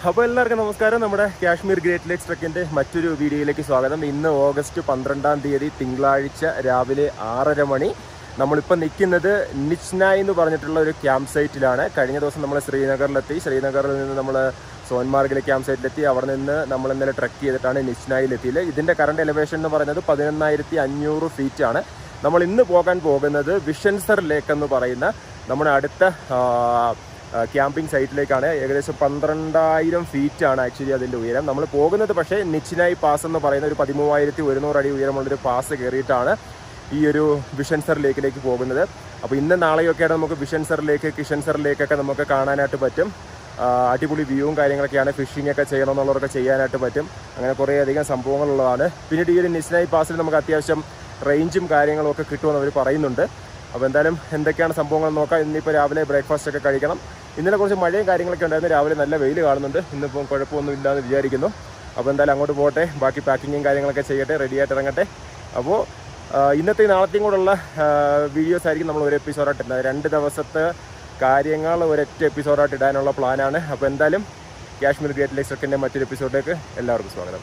അപ്പോൾ എല്ലാവർക്കും നമസ്കാരം നമ്മുടെ കാശ്മീർ ഗ്രേറ്റ് ലേക്സ് ട്രക്കിന്റെ മറ്റൊരു വീഡിയോയിലേക്ക് സ്വാഗതം ഇന്ന് ഓഗസ്റ്റ് പന്ത്രണ്ടാം തീയതി തിങ്കളാഴ്ച രാവിലെ ആറര മണി നമ്മളിപ്പോൾ നിൽക്കുന്നത് നിച്നായ് എന്ന് പറഞ്ഞിട്ടുള്ള ഒരു ക്യാമ്പ് സൈറ്റിലാണ് കഴിഞ്ഞ ദിവസം നമ്മൾ ശ്രീനഗറിലെത്തി ശ്രീനഗറിൽ നിന്ന് നമ്മൾ സോൻമാർഗിലെ ക്യാമ്പ് സൈറ്റിലെത്തി അവിടെ നിന്ന് നമ്മൾ ഇന്നലെ ട്രക്ക് ചെയ്തിട്ടാണ് നിച്നായിലെത്തിയത് ഇതിൻ്റെ കറണ്ട് എലിവേഷൻ എന്ന് പറയുന്നത് പതിനൊന്നായിരത്തി അഞ്ഞൂറ് ഫീറ്റ് ആണ് നമ്മൾ ഇന്ന് പോകാൻ പോകുന്നത് വിഷൻസർ ലേക്ക് എന്ന് പറയുന്ന നമ്മുടെ അടുത്ത ആ, ക്യാമ്പിംഗ് സൈറ്റിലേക്കാണ് ഏകദേശം പന്ത്രണ്ടായിരം ഫീറ്റ് ആണ് ആക്ച്വലി അതിൻ്റെ ഉയരം നമ്മൾ പോകുന്നത് പക്ഷേ നിച്ചിനായി പാസ് എന്ന് പറയുന്ന ഒരു പതിമൂവായിരത്തി ഒരുന്നൂറ് അടി ഉയരമുള്ളൊരു പാസ് കയറിയിട്ടാണ് ഈ ഒരു വിഷൻസർ ലേക്കിലേക്ക് പോകുന്നത് അപ്പോൾ ഇന്ന് നാളെയൊക്കെയാണ് നമുക്ക് വിഷൻസർ ലേക്ക് കിഷൻസർ ലേക്കൊക്കെ നമുക്ക് കാണാനായിട്ട് പറ്റും ആ, അടിപൊളി വ്യൂവും കാര്യങ്ങളൊക്കെയാണ് ഫിഷിംഗ് ഒക്കെ ചെയ്യണമെന്നുള്ളവർക്ക് ചെയ്യാനായിട്ട് പറ്റും അങ്ങനെ കുറേ അധികം സംഭവങ്ങളുള്ളതാണ് പിന്നീട് ഈ ഒരു നിസ്നായി പാസിൽ നമുക്ക് അത്യാവശ്യം റേഞ്ചും കാര്യങ്ങളും ഒക്കെ കിട്ടുമെന്ന് അവർ പറയുന്നുണ്ട് അപ്പോൾ എന്തായാലും എന്തൊക്കെയാണ് സംഭവങ്ങൾ നോക്കാം ഇന്നിപ്പോൾ രാവിലെ ബ്രേക്ക്ഫാസ്റ്റ് ഒക്കെ കഴിക്കണം ഇന്നലെ കുറച്ച് മഴയും കാര്യങ്ങളൊക്കെ ഉണ്ടായിരുന്നു രാവിലെ നല്ല വെയിൽ കാണുന്നുണ്ട് ഇന്നിപ്പോൾ കുഴപ്പമൊന്നും ഇല്ലാന്ന് വിചാരിക്കുന്നു അപ്പോൾ എന്തായാലും അങ്ങോട്ട് പോട്ടെ ബാക്കി പാക്കിങ്ങും കാര്യങ്ങളൊക്കെ ചെയ്യട്ടെ റെഡി ആയിട്ട് ഇറങ്ങട്ടെ അപ്പോൾ ആ, ഇന്നത്തെ നാളത്തെയും കൂടെയുള്ള വീഡിയോസ് ആയിരിക്കും നമ്മൾ ഒരു എപ്പിസോഡായിട്ട് ഇടുന്നത് രണ്ട് ദിവസത്തെ കാര്യങ്ങൾ ഒരൊറ്റ എപ്പിസോഡായിട്ട് ഇടാനുള്ള പ്ലാനാണ് അപ്പോൾ എന്തായാലും കാശ്മീർ ഗ്രേറ്റ് ലേക്സ് ട്രക്കിൻ്റെ മറ്റൊരു എപ്പിസോഡിലേക്ക് എല്ലാവർക്കും സ്വാഗതം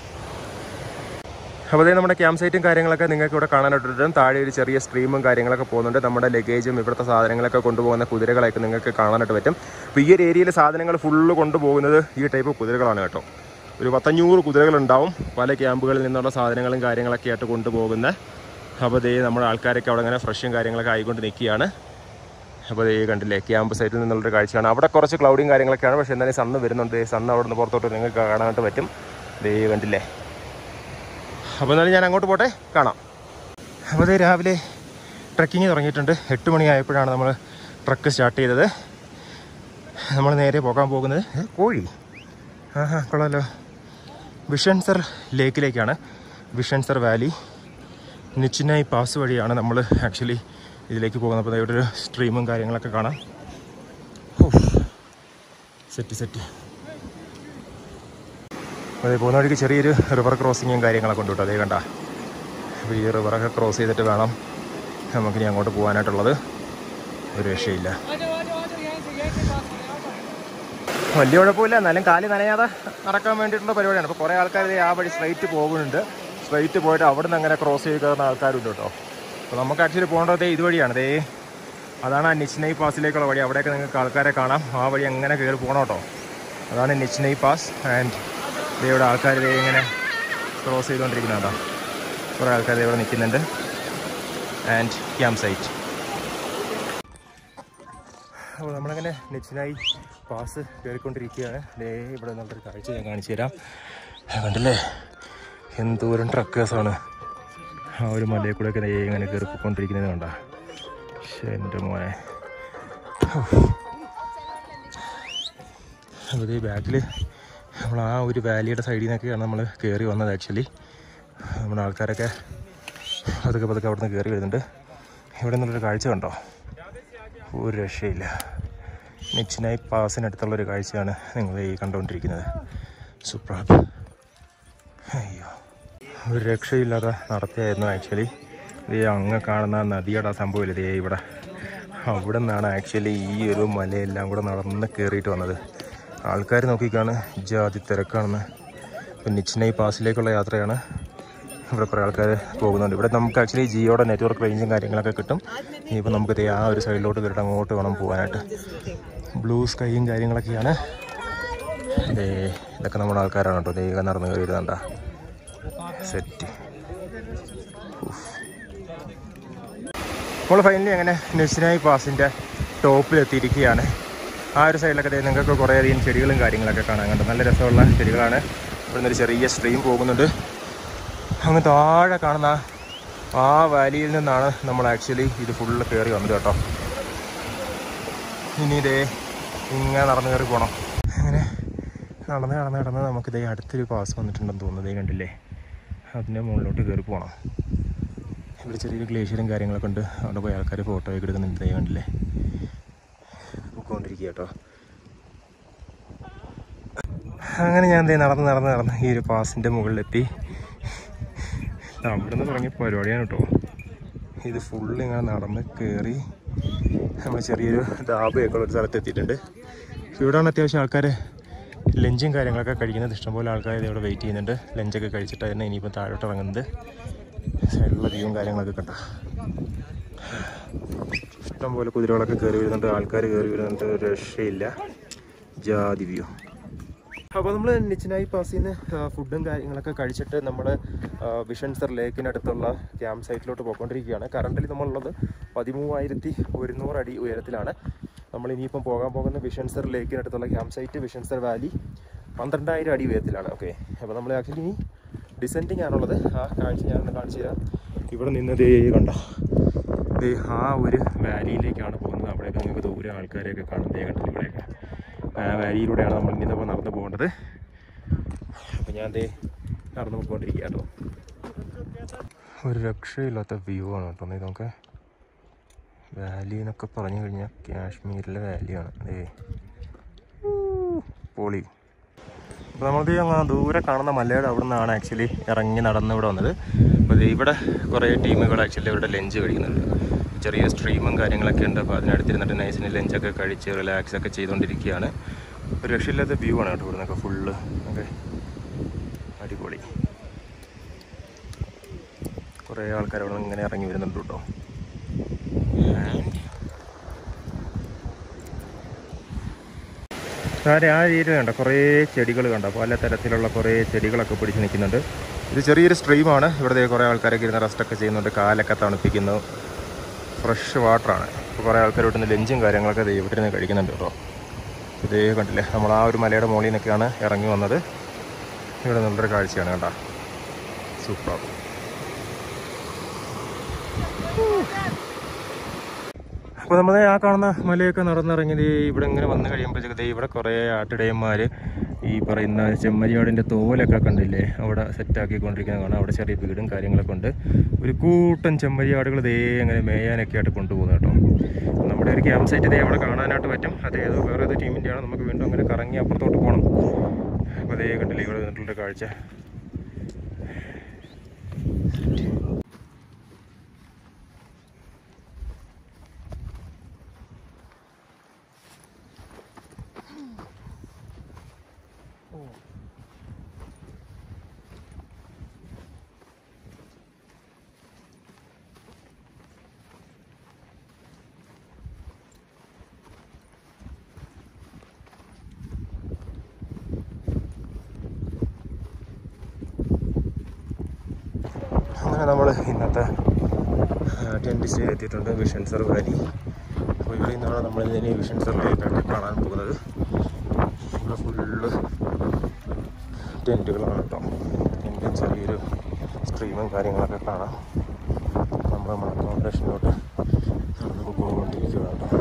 അപ്പോൾ അതേ നമ്മുടെ ക്യാമ്പ് സൈറ്റും കാര്യങ്ങളൊക്കെ നിങ്ങൾക്ക് ഇവിടെ കാണാനായിട്ട് താഴെ ഒരു ചെറിയ സ്ട്രീമും കാര്യങ്ങളൊക്കെ പോകുന്നുണ്ട് നമ്മുടെ ലഗേജും ഇവിടുത്തെ സാധനങ്ങളൊക്കെ കൊണ്ടുപോകുന്ന കുതിരകളൊക്കെ നിങ്ങൾക്ക് കാണാനായിട്ട് പറ്റും അപ്പോൾ ഈ ഒരു ഏരിയയിൽ സാധനങ്ങൾ ഫുള്ള് കൊണ്ടുപോകുന്നത് ഈ ടൈപ്പ് കുതിരകളാണ് കേട്ടോ ഒരു പത്തഞ്ഞൂറ് കുതിരകളുണ്ടാവും പല ക്യാമ്പുകളിൽ നിന്നുള്ള സാധനങ്ങളും കാര്യങ്ങളൊക്കെ ആയിട്ട് കൊണ്ടുപോകുന്ന അപ്പോൾ ദേ നമ്മുടെ ആൾക്കാരൊക്കെ അവിടെ അങ്ങനെ ഫ്രഷും കാര്യങ്ങളൊക്കെ ആയിക്കൊണ്ട് നിൽക്കുകയാണ് അപ്പോൾ ദേ കണ്ടില്ലേ ക്യാമ്പ് സൈറ്റിൽ നിന്നുള്ളൊരു കാഴ്ചയാണ് അവിടെ കുറച്ച് ക്ലൗഡിയും കാര്യങ്ങളൊക്കെയാണ് പക്ഷേ എന്തായാലും സണ്ണ് വരുന്നുണ്ട് സണ്ണ് അവിടെ നിന്ന് പുറത്തോട്ട് നിങ്ങൾക്ക് കാണാനായിട്ട് പറ്റും ദേ കണ്ടില്ലേ അപ്പോൾ എന്നാലും ഞാൻ അങ്ങോട്ട് പോട്ടെ കാണാം അപ്പോൾ അതേ രാവിലെ ട്രക്കിങ് തുടങ്ങിയിട്ടുണ്ട് എട്ട് മണിയായപ്പോഴാണ് നമ്മൾ ട്രക്ക് സ്റ്റാർട്ട് ചെയ്തത് നമ്മൾ നേരെ പോകാൻ പോകുന്നത് ഏ, കോഴി ആഹാ കൊള്ളാമല്ലോ വിഷൻസർ ലേക്കിലേക്കാണ് വിഷൻസർ വാലി നിച്ചിനായി പാസ് വഴിയാണ് നമ്മൾ ആക്ച്വലി ഇതിലേക്ക് പോകുന്നത് അപ്പോൾ ദേ ഇവിടെ ഒരു സ്ട്രീമും കാര്യങ്ങളൊക്കെ കാണാം സെറ്റ് സെറ്റ് അതെ പോകുന്ന വഴിക്ക് ചെറിയൊരു റിവർ ക്രോസിങ്ങും കാര്യങ്ങളൊക്കെ ഉണ്ട് കേട്ടോ അതേ കണ്ട അപ്പോൾ ഈ റിവറൊക്കെ ക്രോസ് ചെയ്തിട്ട് വേണം നമുക്കിനി അങ്ങോട്ട് പോകാനായിട്ടുള്ളത് ഒരു രക്ഷയില്ല വലിയ കുഴപ്പമില്ല എന്നാലും കാല് നനയാതെ നടക്കാൻ വേണ്ടിയിട്ടുള്ള പരിപാടിയാണ് അപ്പോൾ കുറേ ആൾക്കാർ ദേ ആ വഴി സ്ട്രൈറ്റ് പോകുന്നുണ്ട് സ്ട്രൈറ്റ് പോയിട്ട് അവിടെ നിന്ന് അങ്ങനെ ക്രോസ് ചെയ്ത് കയറുന്ന ആൾക്കാരുണ്ട് കേട്ടോ അപ്പോൾ നമുക്ക് ആക്ച്വലി പോകേണ്ടത് ദേ ഇതുവഴിയാണ് ദേ അതാണ് ആ നിച്നൈ പാസിലേക്കുള്ള വഴി അവിടെയൊക്കെ നിങ്ങൾക്ക് ആൾക്കാരെ കാണാം ആ വഴി അങ്ങനെ കയറി പോകണം കേട്ടോ അതാണ് നിച്നൈ പാസ് ആൻഡ് ദേ ഇവിടെ ആൾക്കാർ ദേ ഇങ്ങനെ ക്രോസ് ചെയ്തുകൊണ്ടിരിക്കുന്നതാ കുറേ ആൾക്കാർ ദേ ഇവിടെ നിൽക്കുന്നുണ്ട് ആൻഡ് ക്യാമ്പ് സൈറ്റ് അപ്പോൾ നമ്മളങ്ങനെ നെച്ചിനായി പാസ് കയറിക്കൊണ്ടിരിക്കുകയാണ് ദേ ഇവിടെ നിന്നുള്ളൊരു കാഴ്ച ഞാൻ കാണിച്ചു തരാം കണ്ടില്ലേ എന്തോരം ട്രക്കേഴ്സാണ് ആ ഒരു മലയിൽ കൂടെയൊക്കെ ദേ ഇങ്ങനെ കയറി പോയിക്കൊണ്ടിരിക്കുന്നത് കണ്ട എൻ്റെ മോനെ അപ്പോൾ ഈ ബാക്കിൽ നമ്മൾ ആ ഒരു വാലിയുടെ സൈഡിൽ നിന്നൊക്കെയാണ് നമ്മൾ കയറി വന്നത് ആക്ച്വലി നമ്മുടെ ആൾക്കാരൊക്കെ പതുക്കെ പതുക്കെ അവിടെ നിന്ന് കയറി വരുന്നുണ്ട് ഇവിടെ നിന്നുള്ളൊരു കാഴ്ച കണ്ടോ ഒരു രക്ഷയില്ല നെച്ചിനായി പാസിനടുത്തുള്ളൊരു കാഴ്ചയാണ് നിങ്ങൾ ഈ കണ്ടുകൊണ്ടിരിക്കുന്നത് സുപ്രാബ് അയ്യോ ഒരു രക്ഷയില്ലാതെ നടത്തിയായിരുന്നു ആക്ച്വലി ഈ അങ്ങ് കാണുന്ന ആ നദിയുടെ ആ സംഭവമില്ല ദേ ഇവിടെ അവിടെ നിന്നാണ് ആക്ച്വലി ഈ ഒരു മലയെല്ലാം കൂടെ നടന്ന് കയറിയിട്ട് വന്നത് ആൾക്കാർ നോക്കിക്കാണ് ജാതി തിരക്കാണെന്ന് ഇപ്പം നിച്ചിനൈ പാസിലേക്കുള്ള യാത്രയാണ് ഇവിടെ കുറേ ആൾക്കാർ പോകുന്നുണ്ട് ഇവിടെ നമുക്ക് ആക്ച്വലി ജിയോയുടെ നെറ്റ്വർക്ക് റേഞ്ചും കാര്യങ്ങളൊക്കെ കിട്ടും ഇനിയിപ്പോൾ നമുക്ക് ദേ ആ ഒരു സൈഡിലോട്ട് കയറിയിട്ട് അങ്ങോട്ട് വേണം പോകാനായിട്ട് ബ്ലൂ സ്കൈയും കാര്യങ്ങളൊക്കെയാണ് ദേ ഇതൊക്കെ നമ്മുടെ ആൾക്കാരാണ് കേട്ടോ ദേ നടന്ന് കയറി ഇരുന്നണ്ട സെറ്റ് നമ്മൾ ഫൈനലി അങ്ങനെ നെച്ചിനായി പാസിൻ്റെ ടോപ്പിലെത്തിയിരിക്കുകയാണ് ആ ഒരു സൈഡിലൊക്കെ ദേ നിങ്ങൾക്ക് കുറേയധികം ചെടികളും കാര്യങ്ങളൊക്കെ കാണാൻ കണ്ടു നല്ല രസമുള്ള ചെടികളാണ് ഇവിടെ നിന്നൊരു ചെറിയ സ്ട്രീം പോകുന്നുണ്ട് അങ്ങ് താഴെ കാണുന്ന ആ വാലിയിൽ നിന്നാണ് നമ്മൾ ആക്ച്വലി ഇത് ഫുള്ള് കയറി വന്നത് കേട്ടോ ഇനി ഇതേ ഇങ്ങനെ നടന്ന് കയറി പോകണം അങ്ങനെ നടന്ന് നടന്ന് നടന്ന് നമുക്ക് ഇതേ അടുത്തൊരു പാസ് വന്നിട്ടുണ്ടെന്ന് തോന്നുന്നത് ദേ കണ്ടില്ലേ അതിൻ്റെ മുകളിലോട്ട് കയറി പോകണം ഇവിടെ ചെറിയൊരു ഗ്ലേഷ്യറും കാര്യങ്ങളൊക്കെ ഉണ്ട് അവിടെ പോയി ആൾക്കാർ ഫോട്ടോ ഒക്കെ എടുക്കുന്നുണ്ട് ദേ കണ്ടില്ലേ പൊക്കോണ്ടിരിക്കുക കേട്ടോ അങ്ങനെ ഞാൻ ദേ നടന്ന് നടന്ന് നടന്ന് ഈ ഒരു പാസിൻ്റെ മുകളിലെത്തി അവിടെ നിന്ന് തുടങ്ങിയ പരിപാടിയാണ് കേട്ടോ ഇത് ഫുള്ള് ഇങ്ങനെ നടന്ന് കയറി നമ്മൾ ചെറിയൊരു ധാബയൊക്കെ ഉള്ള ഒരു സ്ഥലത്ത് എത്തിയിട്ടുണ്ട് ഇവിടെയാണ് അത്യാവശ്യം ആൾക്കാർ ലഞ്ചും കാര്യങ്ങളൊക്കെ കഴിക്കുന്നത് ഇഷ്ടംപോലെ ആൾക്കാർ ഇവിടെ വെയിറ്റ് ചെയ്യുന്നുണ്ട് ലഞ്ചൊക്കെ കഴിച്ചിട്ട് തന്നെ ഇനിയിപ്പോൾ താഴോട്ട് ഇറങ്ങുന്നത് സൈഡിലുള്ള വ്യൂവും കാര്യങ്ങളൊക്കെ കണ്ട ഇഷ്ടംപോലെ കുതിരകളൊക്കെ കയറി വരുന്നുണ്ട് ആൾക്കാർ കയറി വരുന്നുണ്ട് ഒരു രക്ഷയില്ല ജാതി വ്യൂ അപ്പോൾ നമ്മൾ നിച്ചിനായി പാസിൽ നിന്ന് ഫുഡും കാര്യങ്ങളൊക്കെ കഴിച്ചിട്ട് നമ്മൾ വിഷൻസർ ലേക്കിനടുത്തുള്ള ക്യാമ്പ് സൈറ്റിലോട്ട് പോയിക്കൊണ്ടിരിക്കുകയാണ് കറണ്ടിൽ നമ്മളുള്ളത് പതിമൂവായിരത്തി ഒരുന്നൂറ് അടി ഉയരത്തിലാണ് നമ്മൾ ഇനിയിപ്പം പോകാൻ പോകുന്ന വിഷൻസർ ലേക്കിനടുത്തുള്ള ക്യാമ്പ് സൈറ്റ് വിഷൻസർ വാലി പന്ത്രണ്ടായിരം അടി ഉയരത്തിലാണ് ഓക്കെ അപ്പോൾ നമ്മൾ ആക്ച്വലി ഇനി ഡിസെൻഡിങ് ആണുള്ളത് ആ കാഴ്ച ഞാനൊന്ന് കാണിച്ചു തരാം ഇവിടെ നിന്ന് ദേ കണ്ട ദേ ആ ഒരു വാലിയിലേക്കാണ് പോകുന്നത് അവിടെയൊക്കെ നിങ്ങൾക്ക് ദൂരെ ആൾക്കാരെയൊക്കെ കാണും ദേ കണ്ടില്ല ഇവിടെയൊക്കെ ആ വാലിയിലൂടെയാണ് നമ്മൾ ഇന്നിപ്പോൾ നടന്നു പോകേണ്ടത് അപ്പോൾ ഞാൻ ദേ നടന്നു പോയിക്കൊണ്ടിരിക്കുക കേട്ടോ ഒരു രക്ഷയില്ലാത്ത വ്യൂ ആണ് കേട്ടോ ഇത് നമുക്ക് വാലി എന്നൊക്കെ പറഞ്ഞു കഴിഞ്ഞാൽ കാശ്മീരിലെ വാലിയാണ് അതേ പോളി അപ്പോൾ നമ്മൾക്ക് അങ്ങ് ദൂരെ കാണുന്ന മലയുടെ അവിടെ നിന്നാണ് ആക്ച്വലി ഇറങ്ങി നടന്ന് ഇവിടെ വന്നത് അപ്പോൾ ദേ ഇവിടെ കുറേ ടീമുകൾ ആക്ച്വലി ഇവിടെ ലഞ്ച് കഴിക്കുന്നുണ്ട് ചെറിയ സ്ട്രീമും കാര്യങ്ങളൊക്കെ ഉണ്ട് അപ്പോൾ അതിനടുത്തിരുന്നിട്ട് നൈസിന് ലഞ്ചൊക്കെ കഴിച്ച് റിലാക്സ് ഒക്കെ ചെയ്തുകൊണ്ടിരിക്കുകയാണ് ഒരു രക്ഷയില്ലാത്ത വ്യൂ ആണ് കേട്ടോ ഇവിടെ നിന്നൊക്കെ ഫുള്ള് ഓക്കെ അടിപൊളി കുറേ ആൾക്കാർ അവിടെ നിന്ന് ഇങ്ങനെ ഇറങ്ങി വരുന്നുണ്ട് കേട്ടോ താരെ ആ ഏരിയ കണ്ട കുറേ ചെടികൾ കണ്ട പല തരത്തിലുള്ള കുറേ ചെടികളൊക്കെ പിടിച്ച് നിൽക്കുന്നുണ്ട് ഇത് ചെറിയൊരു സ്ട്രീമാണ് ഇവിടെ കുറേ ആൾക്കാരൊക്കെ ഇരുന്ന് റെസ്റ്റൊക്കെ ചെയ്യുന്നുണ്ട് കാലൊക്കെ തണുപ്പിക്കുന്നു ഫ്രഷ് വാട്ടറാണ് ഇപ്പോൾ കുറേ ആൾക്കാർ ഇവിടെ നിന്ന് ലഞ്ചും കാര്യങ്ങളൊക്കെ ദേ ഇവിടെ നിന്ന് കഴിക്കുന്നുണ്ട് കേട്ടോ ഇതേ കണ്ടില്ലേ നമ്മൾ ആ ഒരു മലയുടെ മുകളിൽ നിന്നൊക്കെയാണ് ഇറങ്ങി വന്നത് ഇവിടെ നല്ലൊരു കാഴ്ചയാണ് കേട്ടോ സൂപ്പർ അപ്പോൾ നമ്മൾ ആ കാണുന്ന മലയൊക്കെ നടന്നിറങ്ങി ദേ ഇവിടെ ഇങ്ങനെ വന്നു കഴിയുമ്പോഴത്തേക്ക് ദേ ഇവിടെ കുറേ ആട്ടിടയന്മാർ ഈ പറയുന്ന ചെമ്മരിയാടിൻ്റെ തോലൊക്കെ കണ്ടില്ലേ അവിടെ സെറ്റാക്കിക്കൊണ്ടിരിക്കുന്നത് കാണാം അവിടെ ചെറിയ വീടും കാര്യങ്ങളൊക്കെ ഉണ്ട് ഒരു കൂട്ടം ചെമ്മരിയാടുകൾ ദേ അങ്ങനെ മേയാനൊക്കെ ആയിട്ട് കൊണ്ടുപോകുന്നത് കേട്ടോ നമ്മുടെ ഒരു ക്യാമ്പ് സൈറ്റ് ദേ അവിടെ കാണാനായിട്ട് പറ്റും അത് ഏതോ വേറെ ഏതോ ടീമിൻ്റെയാണ് നമുക്ക് വീണ്ടും അങ്ങനെ കറങ്ങി അപ്പുറത്തോട്ട് പോകണം അപ്പോൾ ദേ കണ്ടില്ലേ ഇവിടെ നിന്നിട്ടുള്ള കാഴ്ച അങ്ങനെ നമ്മൾ ഇന്നത്തെ ടെൻറ്റ് സ്റ്റേ എത്തിയിട്ടുണ്ട് വിഷൻസർ വാലി അപ്പോൾ ഇവിടെ നിന്നാണ് നമ്മൾ ഇനി വിഷൻസർ ലേക്കൊക്കെ കാണാൻ പോകുന്നത് ഇവിടെ ഫുള്ള് ടെൻറ്റുകളാണ് കേട്ടോ ടെൻറ്റ് ചെറിയൊരു സ്ട്രീമും കാര്യങ്ങളൊക്കെ കാണാം നമ്മൾ നമ്മുടെ അക്കോമഡേഷനിലോട്ട് നടന്നു പോകൊണ്ടിരിക്കുകയാണ് കേട്ടോ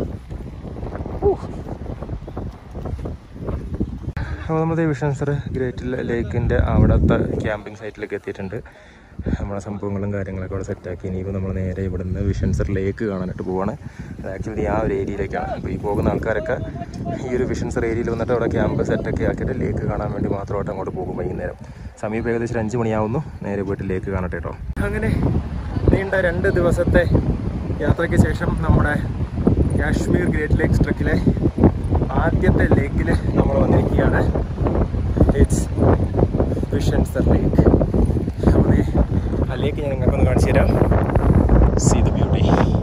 അപ്പോൾ നമ്മൾ വിഷൻസർ ഗ്രേറ്റ് ലേക്കിൻ്റെ അവിടുത്തെ ക്യാമ്പിംഗ് സൈറ്റിലേക്ക് എത്തിയിട്ടുണ്ട് നമ്മളെ സംഭവങ്ങളും കാര്യങ്ങളൊക്കെ അവിടെ സെറ്റാക്കി ഇനിയിപ്പോൾ നമ്മൾ നേരെ ഇവിടെ നിന്ന് വിഷൻസർ ലേക്ക് കാണാനായിട്ട് പോവാണ് അത് ആക്ച്വലി ആ ഒരു ഏരിയയിലേക്കാണ് അപ്പോൾ ഈ പോകുന്ന ആൾക്കാരൊക്കെ ഈ ഒരു വിഷൻസർ ഏരിയയിൽ വന്നിട്ട് അവിടെ ക്യാമ്പ് സെറ്റൊക്കെ ആക്കിയിട്ട് ലേക്ക് കാണാൻ വേണ്ടി മാത്രമായിട്ട് അങ്ങോട്ട് പോകും വൈകുന്നേരം സമീപം ഏകദേശം ഒരു അഞ്ച് മണിയാവുന്നു നേരെ പോയിട്ട് ലേക്ക് കാണട്ടെ കേട്ടോ അങ്ങനെ നീണ്ട രണ്ട് ദിവസത്തെ യാത്രയ്ക്ക് ശേഷം നമ്മുടെ കാശ്മീർ ഗ്രേറ്റ് ലേക്സ് ട്രക്കിലെ ആദ്യത്തെ ലേക്കിൽ നമ്മൾ വന്നിരിക്കുകയാണ് ഇറ്റ്സ് വിഷൻസർ ലേക്ക് അപ്പോൾ ദേ ആ ലേക്ക് ഞാൻ നിങ്ങൾക്കൊന്ന് കാണിച്ചു തരാം സീ ദ ബ്യൂട്ടി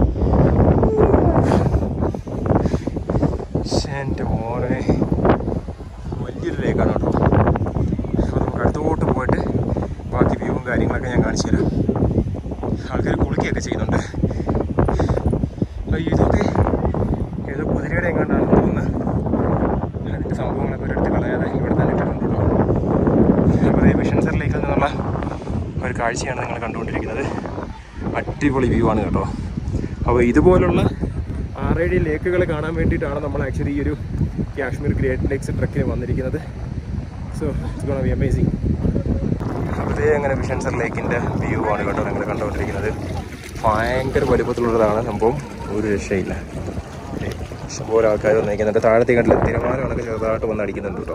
എൻ്റെ മോനെ വലിയൊരു ലേക്കാണ് കേട്ടോ അപ്പോൾ നമുക്ക് അടുത്തോട്ട് പോയിട്ട് ബാക്കി വ്യൂവും കാര്യങ്ങളൊക്കെ ഞാൻ കാണിച്ചു തരാം ആൾക്കാർ കുളിക്കുകയൊക്കെ ചെയ്യുന്നുണ്ട് അയ്യോ ഇതൊക്കെ ഏതോ കുതിരയുടെ എങ്ങാണ്ടാണെന്ന് തോന്നുന്നത് അതിൻ്റെ സംഭവങ്ങളൊക്കെ ഒരിടത്ത് കളയാതെ ഇവിടെ തന്നെ ഇട്ടിട്ടുണ്ടല്ലോ അപ്പോൾ ഈ വിഷൻസർ ലേക്കിൽ നിന്നുള്ള ഒരു കാഴ്ചയാണ് നിങ്ങൾ കണ്ടുകൊണ്ടിരിക്കുന്നത് അടിപൊളി വ്യൂ ആണ് കേട്ടോ അപ്പോൾ ഇതുപോലുള്ള ആറേഴ് ലേക്കുകൾ കാണാൻ വേണ്ടിയിട്ടാണ് നമ്മൾ ആക്ച്വലി ഈ ഒരു കാശ്മീർ ഗ്രേറ്റ് ലേക്സ് ട്രക്കിന് വന്നിരിക്കുന്നത് so it's gonna be amazing അപ്പോൾ ഇതേ അങ്ങനെ വിഷൻസർ ലേക്കിൻ്റെ വ്യൂ ആണ് കേട്ടോ നിങ്ങൾ കണ്ടുകൊണ്ടിരിക്കുന്നത് ഭയങ്കര വലുപ്പത്തിലുള്ളതാണ് സംഭവം ഒരു രക്ഷയില്ല ഇഷ്ടംപോലെ ആൾക്കാർ വന്നിരിക്കുന്നുണ്ട് താഴത്തെ കണ്ടില്ല തിരമാലകളൊക്കെ ചെറുതായിട്ട് വന്ന് അടിക്കുന്നുണ്ട് കേട്ടോ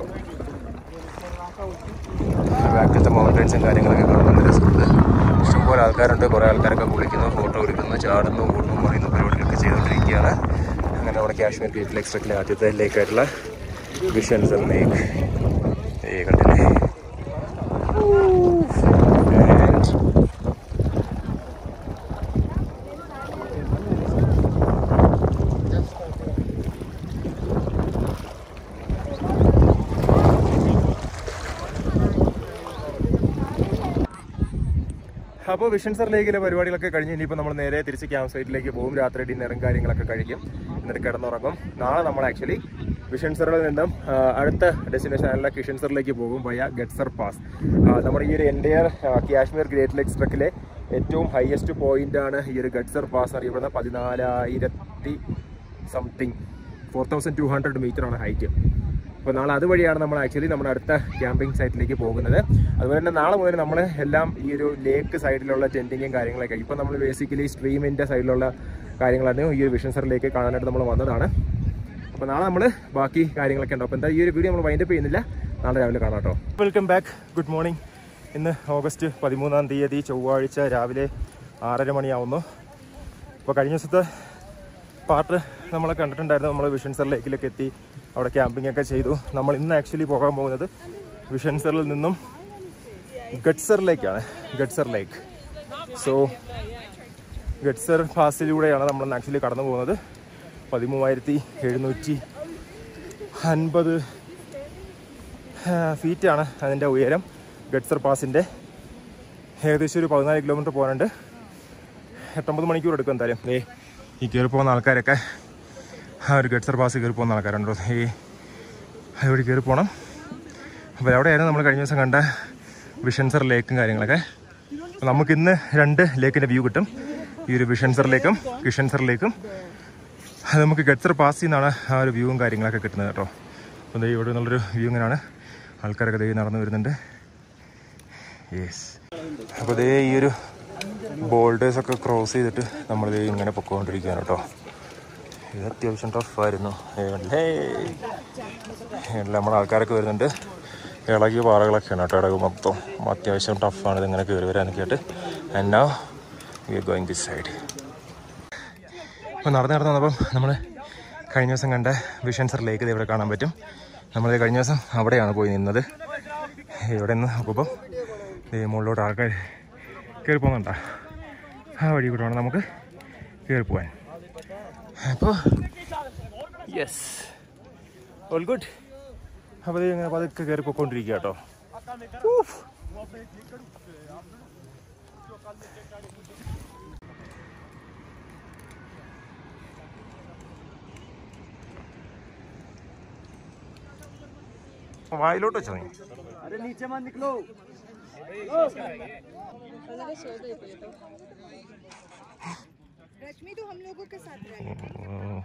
ബാക്കിലത്തെ മൗണ്ടൻസും കാര്യങ്ങളൊക്കെ കാണാൻ നല്ല രസമുണ്ട് ഇഷ്ടംപോലെ ആൾക്കാരുണ്ട് കുറേ ആൾക്കാരൊക്കെ കുളിക്കുന്നു ഫോട്ടോ എടുക്കുന്നു ചാടുന്നു ഓടുന്നു മറിയുന്നു പരിപാടികളൊക്കെ ചെയ്തുകൊണ്ടിരിക്കുകയാണ് അങ്ങനെ നമ്മുടെ കാശ്മീർ ഗ്രേറ്റ് ലേക്സ് ട്രക്കിലെ ആദ്യത്തെ ലേക്കായിട്ടുള്ള വിഷൻസർ ലേക്ക് അപ്പോൾ വിഷൻ സർ ലേക്കിലെ പരിപാടികളൊക്കെ കഴിഞ്ഞ് ഇനിയിപ്പോൾ നമ്മൾ നേരെ തിരിച്ച് ക്യാമ്പ് സൈറ്റിലേക്ക് പോകും രാത്രി ഡിന്നറും കാര്യങ്ങളൊക്കെ കഴിക്കും എന്നിട്ട് കിടന്നുറങ്ങും നാളെ നമ്മൾ ആക്ച്വലി വിഷൻ സറിൽ നിന്നും ആ, അടുത്ത ഡെസ്റ്റിനേഷൻ ആയിട്ടുള്ള കിഷൻ സറിലേക്ക് പോകും വയ ഗഡ്സർ പാസ് നമ്മുടെ ഈ ഒരു എൻറ്റയർ കാശ്മീർ ഗ്രേറ്റ് ലെക്സ് ട്രക്കിലെ ഏറ്റവും ഹയസ്റ്റ് പോയിന്റ് ആണ് ഈ ഒരു ഗഡ്സർ പാസ് അറിയപ്പെടുന്ന പതിനാലായിരത്തി something four thousand two hundred metre ആണ് ഹൈറ്റ് അപ്പോൾ നാളെ അതുവഴിയാണ് നമ്മൾ ആക്ച്വലി നമ്മുടെ അടുത്ത ക്യാമ്പിംഗ് സൈറ്റിലേക്ക് പോകുന്നത് അതുപോലെ തന്നെ നാളെ മുതൽ നമ്മൾ എല്ലാം ഈ ഒരു ലേക്ക് സൈഡിലുള്ള ടെൻറ്റിങ്ങും കാര്യങ്ങളൊക്കെ ഇപ്പോൾ നമ്മൾ ബേസിക്കലി സ്ട്രീമിൻ്റെ സൈഡിലുള്ള കാര്യങ്ങളാണ് ഈ ഒരു വിഷൻ സറിലേക്ക് കാണാനായിട്ട് നമ്മൾ വന്നതാണ് അപ്പോൾ നാളെ നമ്മൾ ബാക്കി കാര്യങ്ങളൊക്കെ ഉണ്ടാവും അപ്പോൾ എന്താ ഈ ഒരു വീഡിയോ നമ്മൾ വൈൻഡപ്പ് ചെയ്യുന്നില്ല നാളെ രാവിലെ കാണാം കേട്ടോ വെൽക്കം ബാക്ക് ഗുഡ് മോർണിംഗ് ഇന്ന് ഓഗസ്റ്റ് പതിമൂന്നാം തീയതി ചൊവ്വാഴ്ച രാവിലെ ആറര മണിയാവുന്നു അപ്പോൾ കഴിഞ്ഞ ദിവസത്തെ പാർട്ട് നമ്മൾ കണ്ടിട്ടുണ്ടായിരുന്നു നമ്മൾ വിഷൻസർ ലേക്കിലേക്ക് എത്തി അവിടെ ക്യാമ്പിംഗ് ഒക്കെ ചെയ്തു നമ്മൾ ഇന്ന് ആക്ച്വലി പോകാൻ പോകുന്നത് വിഷൻസറിൽ നിന്നും ഗഡ്സറിലേക്കാണ് ഗഡ്സർ ലേക്ക് സോ ഗഡ്സർ പാസിലൂടെയാണ് നമ്മൾ ആക്ച്വലി കടന്നു പോകുന്നത് പതിമൂവായിരത്തി എഴുന്നൂറ്റി അൻപത് ഫീറ്റാണ് അതിൻ്റെ ഉയരം ഗഡ്സർ പാസിൻ്റെ ഏകദേശം ഒരു പതിനാല് കിലോമീറ്റർ പോകാനുണ്ട് എട്ടൊമ്പത് മണിക്കൂർ എടുക്കും എന്തായാലും ദേ ഈ കയറി പോകുന്ന ആൾക്കാരൊക്കെ ആ ഒരു ഗഡ്സർ പാസ് കയറി പോകുന്ന ആൾക്കാരുണ്ടോ ഈ അതുവഴി കയറി പോകണം അപ്പോൾ അവിടെയായിരുന്നു നമ്മൾ കഴിഞ്ഞ ദിവസം കണ്ട വിഷൻസർ ലേക്കും കാര്യങ്ങളൊക്കെ അപ്പോൾ നമുക്ക് ഇന്ന് രണ്ട് ലേക്കിൻ്റെ വ്യൂ കിട്ടും ഈ ഒരു വിഷൻസർ ലേക്കും കിഷൻസർ ലേക്കും അത് നമുക്ക് ഗഡ്സർ പാസ് നിന്നാണ് ആ ഒരു വ്യൂവും കാര്യങ്ങളൊക്കെ കിട്ടുന്നത് കേട്ടോ അപ്പോൾ ദേ ഇവിടെ നിന്നുള്ളൊരു വ്യൂ ഇങ്ങനെയാണ് ആൾക്കാരൊക്കെ ദേ നടന്നു വരുന്നുണ്ട് യെസ് അപ്പോൾ ദേ ഈ ഒരു ബോൾഡേഴ്സ് ഒക്കെ ക്രോസ് ചെയ്തിട്ട് നമ്മൾ ഇങ്ങനെ പൊക്കോണ്ടിരിക്കുകയാണ് കേട്ടോ ഇത് അത്യാവശ്യം ടഫായിരുന്നു ഏണ്ടേ നമ്മുടെ ആൾക്കാരൊക്കെ വരുന്നുണ്ട് ഇളകിയ പാറകളൊക്കെയാണ് കേട്ടോ ഇടക് മൊത്തം അത്യാവശ്യം ടഫാണ് ഇതിങ്ങനെ കയറി വരാനൊക്കെ ആയിട്ട് എന്നാ we are going this side അപ്പോൾ നടന്ന് നടന്ന് വന്നപ്പം നമ്മൾ കഴിഞ്ഞ ദിവസം കണ്ട വിഷൻസർ ലേക്ക് ഇത് ഇവിടെ കാണാൻ പറ്റും നമ്മൾ കഴിഞ്ഞ ദിവസം അവിടെയാണ് പോയി നിന്നത് ഇവിടെ നിന്ന് നോക്കുമ്പോൾ മുകളിലോട്ട് ആൾക്കാർ കയറി പോകുന്നുണ്ടോ ആ വഴി കൂടെ വേണം നമുക്ക് കയറി പോകാൻ അപ്പോൾ യെസ് ഓൾ ഗുഡ് അപ്പോൾ ഇത് ഇങ്ങനെ പതുക്കെ കയറി പോയിക്കൊണ്ടിരിക്കുക കേട്ടോ ഊഫ്. വായിലോട്ട് വെച്ചോ നീ अरे नीचे मत निकलो रश्मि तो हम लोगों के साथ रही ഓ.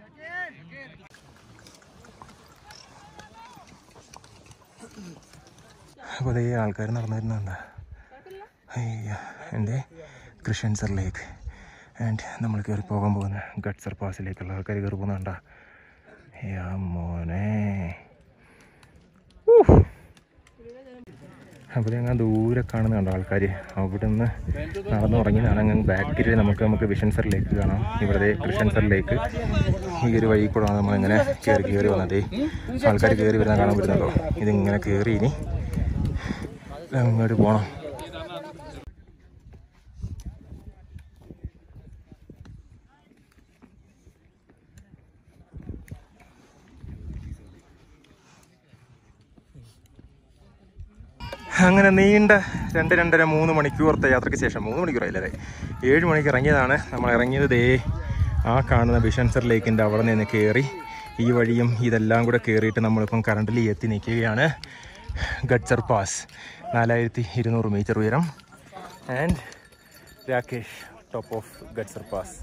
അപ്പോൾ ഈ ആൾക്കാർ നടന്നു വരുന്നുണ്ട് അയ്യ എൻ്റെ ക്രിസ്ത്യൻസർ ലേക്ക് ആൻഡ് നമ്മൾ കയറി പോകാൻ പോകുന്ന ഗഡ്സർ പാസിലേക്കുള്ള ആൾക്കാർ കയറി പോകുന്നുണ്ടാ യാ മോനെ അപ്പോൾ ഞങ്ങൾ ദൂരെ കാണുന്നുണ്ട് ആൾക്കാർ അവിടെ നിന്ന് നടന്നു തുടങ്ങിയതാണ് അങ്ങ് ബാക്കിൽ നമുക്ക് നമുക്ക് വിഷൻസർ ലേക്ക് കാണാം ഇവിടെ കൃഷൻസർ ലേക്ക് ഈ ഒരു വഴി കൂടെ നമ്മളിങ്ങനെ കയറി കയറി വന്നത് ആൾക്കാർ കയറി വരുന്ന കാണാൻ പറ്റുന്നുണ്ടോ ഇതിങ്ങനെ കയറി ഇനി അങ്ങോട്ട് പോകണം അങ്ങനെ നീണ്ട രണ്ട് രണ്ടര മൂന്ന് മണിക്കൂറത്തെ യാത്രയ്ക്ക് ശേഷം മൂന്ന് മണിക്കൂറായില്ലേ അല്ലേ ഏഴ് മണിക്ക് ഇറങ്ങിയതാണ് നമ്മൾ ഇറങ്ങിയത് ദേ ആ കാണുന്ന ബിഷൻസർ ലേക്കിൻ്റെ അവിടെ നിന്ന് കയറി ഈ വഴിയും ഇതെല്ലാം കൂടെ കയറിയിട്ട് നമ്മളിപ്പം കറണ്ടിൽ എത്തി നിൽക്കുകയാണ് ഗഡ്സർ പാസ് നാലായിരത്തി ഇരുന്നൂറ് മീറ്റർ ഉയരം and Rakesh top of Gadsar pass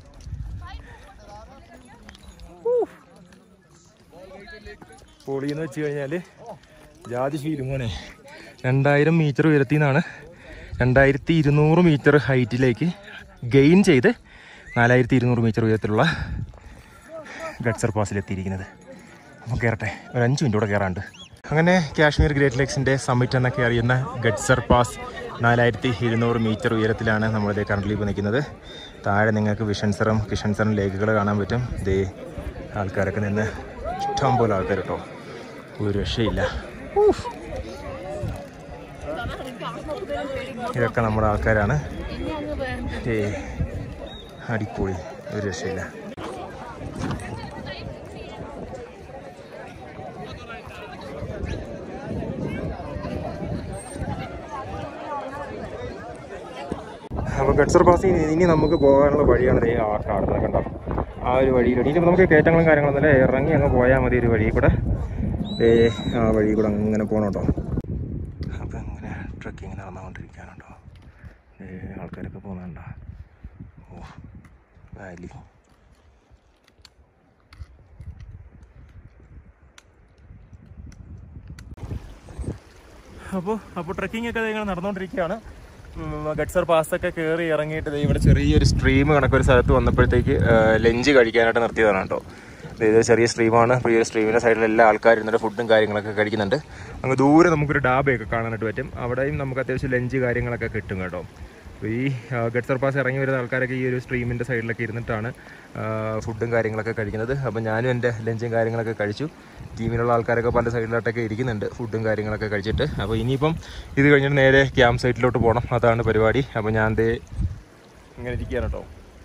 പൊളിയെന്ന് വെച്ച് കഴിഞ്ഞാൽ ജാതി ഫീൽ മോനെ രണ്ടായിരം മീറ്റർ ഉയരത്തിൽ നിന്നാണ് രണ്ടായിരത്തി ഇരുന്നൂറ് മീറ്റർ ഹൈറ്റിലേക്ക് ഗെയിൻ ചെയ്ത് നാലായിരത്തി ഇരുന്നൂറ് മീറ്റർ ഉയരത്തിലുള്ള ഗഡ്സർ പാസിലെത്തിയിരിക്കുന്നത് അപ്പോൾ കയറട്ടെ ഒരു അഞ്ച് മിനിറ്റ് കൂടെ കയറാണ്ട് അങ്ങനെ കാശ്മീർ ഗ്രേറ്റ് ലേക്സിൻ്റെ സമ്മിറ്റ് എന്നൊക്കെ അറിയുന്ന ഗഡ്സർ പാസ് നാലായിരത്തി ഇരുന്നൂറ് മീറ്റർ ഉയരത്തിലാണ് നമ്മളിതേ കറണ്ടിൽ ഇപ്പോൾ നിൽക്കുന്നത് താഴെ നിങ്ങൾക്ക് വിഷൻസറും കിഷൻസറും ലേക്കുകൾ കാണാൻ പറ്റും ഇതേ ആൾക്കാരൊക്കെ നിന്ന് ഇഷ്ടം പോലെ ആൾക്കാർ കേട്ടോ ഒരു രക്ഷയില്ല ഊഫ്. ഇതൊക്കെ നമ്മുടെ ആൾക്കാരാണ് ഏ അടിപൊളി ഒരു രക്ഷയില്ല അപ്പോൾ ഗഡ്സർ പാസ് ഇനി നമുക്ക് പോകാനുള്ള വഴിയാണ് ദേ ആ കാണുന്നത് കണ്ടോ ആ ഒരു വഴിയിലൂടെ ഇനി നമുക്ക് കയറ്റങ്ങളും കാര്യങ്ങളൊന്നുമില്ല ഇറങ്ങി അങ്ങ് പോയാൽ മതി ഒരു വഴി കൂടെ ദേ ആ വഴി കൂടെ അങ്ങനെ പോകണം കേട്ടോ അപ്പോൾ ഇങ്ങനെ ട്രക്കിങ് നടന്നുകൊണ്ടിരിക്കുകയാണ് കേട്ടോ ദേ ആൾക്കാരൊക്കെ പോകുന്നുണ്ടോ ഓ വാലി അപ്പോൾ അപ്പോൾ ട്രക്കിംഗ് ഒക്കെ ഇങ്ങനെ നടന്നുകൊണ്ടിരിക്കുകയാണ് ഗഡ്സർ പാസ്സൊക്കെ കയറി ഇറങ്ങിയിട്ട് ദേ ഇവിടെ ചെറിയൊരു സ്ട്രീം കണക്കൊരു സ്ഥലത്ത് വന്നപ്പോഴത്തേക്ക് ലഞ്ച് കഴിക്കാനായിട്ട് നിർത്തിയതാണ് കേട്ടോ ദേ ഇത് ചെറിയ സ്ട്രീമാണ് അപ്പോൾ ഈ ഒരു സ്ട്രീമിൻ്റെ സൈഡിൽ എല്ലാ ആൾക്കാരും ഇരുന്നിട്ട് ഫുഡും കാര്യങ്ങളൊക്കെ കഴിക്കുന്നുണ്ട് അങ്ങ് ദൂരെ നമുക്കൊരു ഡാബയൊക്കെ കാണാനായിട്ട് പറ്റും അവിടെയും നമുക്ക് അത്യാവശ്യം ലഞ്ച് കാര്യങ്ങളൊക്കെ കിട്ടും കേട്ടോ അപ്പോൾ ഈ ആ, ഗഡ്സർ പാസ് ഇറങ്ങി വരുന്ന ആൾക്കാരൊക്കെ ഈ ഒരു സ്ട്രീമിൻ്റെ സൈഡിലൊക്കെ ഇരുന്നിട്ടാണ് ആ, ഫുഡും കാര്യങ്ങളൊക്കെ കഴിക്കുന്നത് അപ്പോൾ ഞാനും എൻ്റെ ലഞ്ചും കാര്യങ്ങളൊക്കെ കഴിച്ചു ടീമിലുള്ള ആൾക്കാരൊക്കെ പല സൈഡിലോട്ടൊക്കെ ഇരിക്കുന്നുണ്ട് ഫുഡും കാര്യങ്ങളൊക്കെ കഴിച്ചിട്ട് അപ്പോൾ ഇനിയിപ്പം ഇത് കഴിഞ്ഞിട്ട് നേരെ ക്യാമ്പ് സൈറ്റിലോട്ട് പോകണം അതാണ് പരിപാടി അപ്പോൾ ഞാൻ ദേ ഇങ്ങനെ ഇരിക്കുകയാണ് കേട്ടോ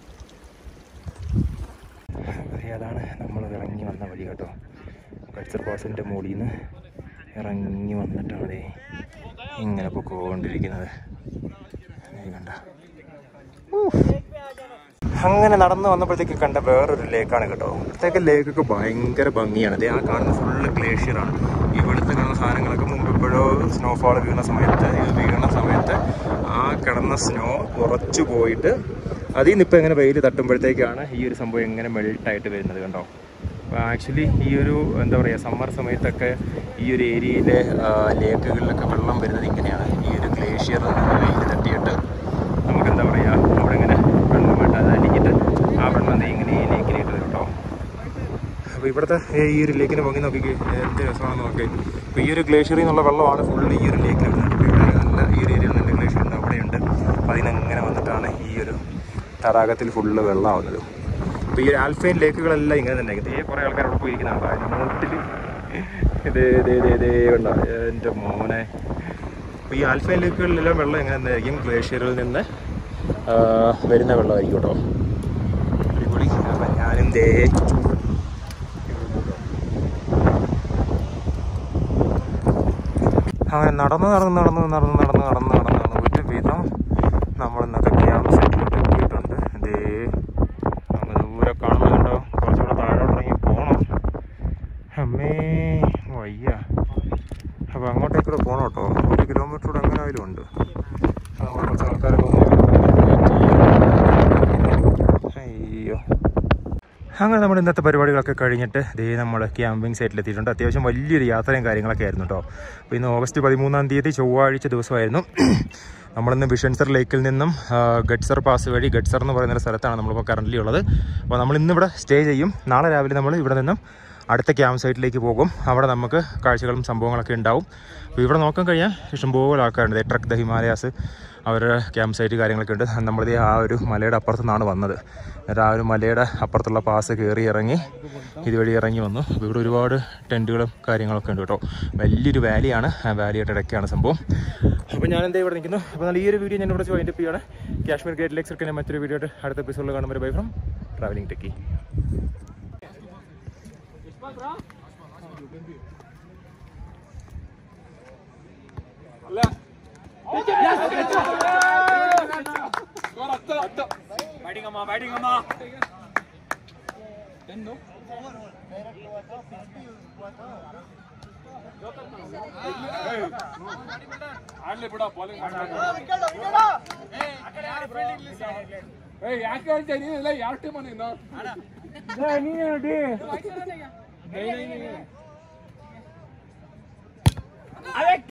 അതെ, അതാണ് നമ്മൾ ഇറങ്ങി വന്ന വഴി കേട്ടോ കൾച്ചർ പാസിൻ്റെ മുകളിൽ നിന്ന് ഇറങ്ങി വന്നിട്ടാണ് ദേ ഇങ്ങനെ പൊക്കോണ്ടിരിക്കുന്നത് ദേ കണ്ട അങ്ങനെ നടന്നു വന്നപ്പോഴത്തേക്ക് കണ്ട വേറൊരു ലേക്കാണ് കേട്ടോ ഇവിടുത്തേക്ക് ലേക്കൊക്കെ ഭയങ്കര ഭംഗിയാണ് ദേ ആ കാണുന്ന ഫുള്ള് ഗ്ലേഷ്യറാണ് ഈ വെളുത്ത് കാണുന്ന സാധനങ്ങളൊക്കെ മുമ്പ് എപ്പോഴോ സ്നോഫാൾ വീണ സമയത്ത് ഇത് വീണ സമയത്ത് ആ കിടന്ന സ്നോ ഉറച്ചു പോയിട്ട് അതിൽ നിന്ന് ഇപ്പം എങ്ങനെ വെയിൽ തട്ടുമ്പോഴത്തേക്കാണ് ഈ ഒരു സംഭവം എങ്ങനെ മെൽട്ടായിട്ട് വരുന്നത് കണ്ടോ അപ്പോൾ ആക്ച്വലി ഈ ഒരു എന്താ പറയുക സമ്മർ സമയത്തൊക്കെ ഈ ഒരു ഏരിയയിലെ ലേക്കുകളിലൊക്കെ വെള്ളം വരുന്നത് ഇങ്ങനെയാണ് ഈ ഒരു ഗ്ലേഷ്യർ വെയിൽ തട്ടിയിട്ട് നമുക്ക് എന്താ പറയുക അവിടെ ഇങ്ങനെ വെള്ളമായിട്ട് അത് അലിഞ്ഞിട്ട് ആ വെള്ളം ദേ ഇങ്ങനെ ഈ ലേക്കിലേക്ക് വരും കേട്ടോ അപ്പോൾ ഇവിടുത്തെ ഈ ഒരു ലേക്കിനെ ഭംഗി നോക്കി എന്ത് രസമാണെന്ന് നോക്കി അപ്പോൾ ഈ ഒരു ഗ്ലേഷ്യറിൽ നിന്നുള്ള വെള്ളമാണ് ഫുള്ള് ഈ ഒരു ലേക്കിൽ വരുന്നത് അപ്പോൾ ഇവിടെ നല്ല ഈ ഒരു ഏരിയയിൽ നല്ല ഗ്ലേഷ്യർ ഉണ്ട് അവിടെയുണ്ട് അപ്പോൾ അതിനങ്ങനെ വന്നിട്ടാണ് ഈ ഒരു തടാകത്തിൽ ഫുള്ള് വെള്ളമാവുന്നത് അപ്പോൾ ഈ ഒരു ആൽഫൈൻ ലേക്കുകളെല്ലാം ഇങ്ങനെ തന്നെ ഇതേ കുറേ ആൾക്കാർ അവിടെ പോയിരിക്കുന്നുണ്ട് അതിൻ്റെ മുട്ടിൽ ഇതേ ഇതേ ഇതേ ഇതേ കണ്ടോ എൻ്റെ മോനെ അപ്പോൾ ഈ ആൽഫൈൻ ലേക്കുകളിലെല്ലാം വെള്ളം എങ്ങനെ തന്നെയായിരിക്കും ഗ്ലേഷ്യറിൽ നിന്ന് ആ, വരുന്ന വെള്ളമായിരിക്കും കേട്ടോ അടിപൊളി അപ്പം ഞാനും ദേ അങ്ങനെ നടന്ന് നടന്ന് നടന്ന് നടന്ന് നടന്ന് നടന്ന് നടന്ന് നടന്ന് ഒരു വിധം നമ്മൾ ഇന്നത്തെ ക്യാമ്പ് സെറ്റിലോട്ട് എത്തിയിട്ടുണ്ട് ദേ അങ്ങ് ദൂരെ കാണുന്നുണ്ടോ കുറച്ചുകൂടെ താഴോട്ട് ഇറങ്ങി പോകണം അമ്മേ വയ്യ അപ്പോൾ അങ്ങോട്ടേക്കൂടെ പോകണം കേട്ടോ ഒരു കിലോമീറ്റർ കൂടെ എങ്ങനെ ആയാലും ഉണ്ട് അപ്പോൾ കുറച്ച് ആൾക്കാരൊക്കെ ഒന്ന് അയ്യോ അങ്ങനെ നമ്മുടെ ഇന്നത്തെ പരിപാടികളൊക്കെ കഴിഞ്ഞിട്ട് ദേ നമ്മൾ ക്യാമ്പിംഗ് സൈറ്റിലെത്തിയിട്ടുണ്ട് അത്യാവശ്യം വലിയൊരു യാത്രയും കാര്യങ്ങളൊക്കെ ആയിരുന്നു കേട്ടോ അപ്പോൾ ഇന്ന് ഓഗസ്റ്റ് പതിമൂന്നാം തീയതി ചൊവ്വാഴ്ച ദിവസമായിരുന്നു നമ്മളിന്ന് ബിഷൻസർ ലേക്കിൽ നിന്നും ആ, ഗഡ്സർ പാസ് വഴി ഗഡ്സർ എന്ന് പറയുന്ന ഒരു സ്ഥലത്താണ് നമ്മളിപ്പോൾ കറൻ്റ് ഉള്ളത് അപ്പോൾ നമ്മൾ ഇന്നിവിടെ സ്റ്റേ ചെയ്യും നാളെ രാവിലെ നമ്മൾ ഇവിടെ നിന്നും അടുത്ത ക്യാമ്പ് സൈറ്റിലേക്ക് പോകും അവിടെ നമുക്ക് കാഴ്ചകളും സംഭവങ്ങളൊക്കെ ഉണ്ടാവും അപ്പോൾ ഇവിടെ നോക്കാൻ കഴിഞ്ഞാൽ ഇഷ്ടംപോലെ ആൾക്കാരുണ്ട് ദേ ട്രക്ക് ദ ഹിമാലയാസ് അവരുടെ ക്യാമ്പ് സൈറ്റ് കാര്യങ്ങളൊക്കെ ഉണ്ട് നമ്മളിത് ആ ഒരു മലയുടെ അപ്പുറത്തു നിന്നാണ് വന്നത് എന്നിട്ട് ആ ഒരു മലയുടെ അപ്പുറത്തുള്ള പാസ് കയറി ഇറങ്ങി ഇതുവഴി ഇറങ്ങി വന്നു അപ്പോൾ ഇവിടെ ഒരുപാട് ടെൻറ്റുകളും കാര്യങ്ങളൊക്കെ ഉണ്ട് കേട്ടോ വലിയൊരു വാലിയാണ് ആ വാലിയുടെ ഇടയ്ക്കാണ് സംഭവം അപ്പോൾ ഞാൻ എന്താ ഇവിടെ നിൽക്കുന്നു അപ്പോൾ നല്ല ഈ ഒരു വീഡിയോ ഞാൻ ഇവിടെ വൈൻഡപ്പ് ചെയ്യാണ് കാശ്മീർ ഗേറ്റ് ലേക്സ് ഒക്കെ മറ്റൊരു വീഡിയോ ആയിട്ട് അടുത്ത എപ്പിസോഡിൽ കാണുമ്പോൾ ബൈ ഫ്രം ട്രാവലിംഗ് ടെക്കി ಯಾಕೆ ಹೇಳ್ತಾ ನೀನಿಲ್ಲ ಯಾವ ಟೀಮ್ ನೀನು